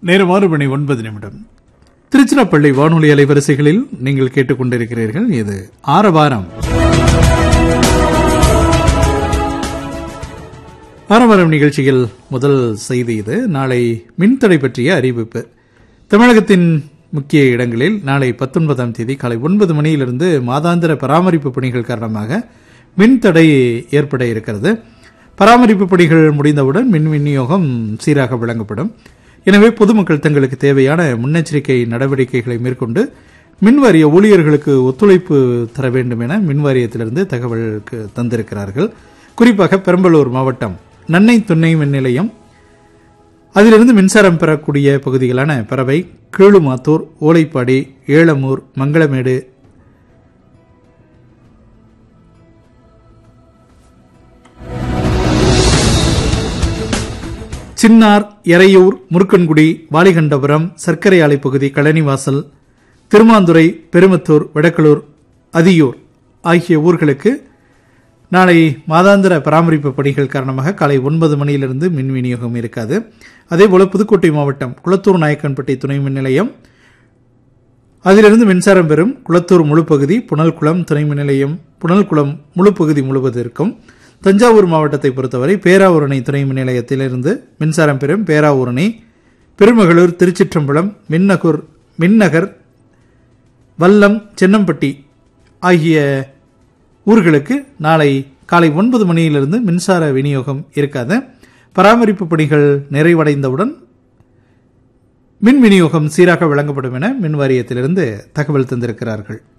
நேரம் ஆறு மணி ஒன்பது நிமிடம் திருச்சிராப்பள்ளி வானொலி அலைவரிசைகளில் நீங்கள் கேட்டுக்கொண்டிருக்கிறீர்கள் இது ஆரவாரம் ஆரவாரம் நிகழ்ச்சியில் முதல் செய்தி இது நாளை மின்தடை பற்றிய அறிவிப்பு தமிழகத்தின் முக்கிய இடங்களில் நாளை பத்தொன்பதாம் தேதி காலை ஒன்பது மணியிலிருந்து மாதாந்திர பராமரிப்பு பணிகள் காரணமாக மின்தடை ஏற்பட இருக்கிறது பராமரிப்பு பணிகள் முடிந்தவுடன் மின் விநியோகம் சீராக வழங்கப்படும் எனவே பொதுமக்கள் தங்களுக்கு தேவையான முன்னெச்சரிக்கை நடவடிக்கைகளை மேற்கொண்டு மின்வாரிய ஊழியர்களுக்கு ஒத்துழைப்பு தர வேண்டும் என மின்வாரியத்திலிருந்து தகவலுக்கு தந்திருக்கிறார்கள் குறிப்பாக பெரம்பலூர் மாவட்டம் நன்னை துணை மின் நிலையம் அதிலிருந்து மின்சாரம் பெறக்கூடிய பகுதிகளான பறவை கீழுமாத்தூர் ஓலைப்பாடி ஏலமூர் மங்களமேடு சின்னார் எறையூர் முருக்கன்குடி வாலிகண்டபுரம் சர்க்கரை ஆலை பகுதி கழனிவாசல் திருமாந்துறை பெருமத்தூர் வடக்கலூர் அதியூர் ஆகிய ஊர்களுக்கு நாளை மாதாந்திர பராமரிப்பு பணிகள் காரணமாக காலை ஒன்பது மணியிலிருந்து மின் விநியோகம் இருக்காது அதேபோல புதுக்கோட்டை மாவட்டம் குளத்தூர் நாயக்கன்பட்டி துணை மின் நிலையம் அதிலிருந்து மின்சாரம் பெறும் குளத்தூர் முழு பகுதி புனல்குளம் துணை மின் நிலையம் புனல்குளம் முழு பகுதி முழுவதற்கும் தஞ்சாவூர் மாவட்டத்தை பொறுத்தவரை பேராவூரணி துணை மின் நிலையத்திலிருந்து மின்சாரம் பெறும் பேராவூரணி பெருமகளூர் திருச்சிற்றம்பலம் மின்னகூர் மின்னகர் வல்லம் சென்னம்பட்டி ஆகிய ஊர்களுக்கு நாளை காலை ஒன்பது மணியிலிருந்து மின்சார விநியோகம் இருக்காது பராமரிப்பு பணிகள் நிறைவடைந்தவுடன் மின் விநியோகம் சீராக வழங்கப்படும் என மின் வாரியத்திலிருந்து தகவல் தந்திருக்கிறார்கள்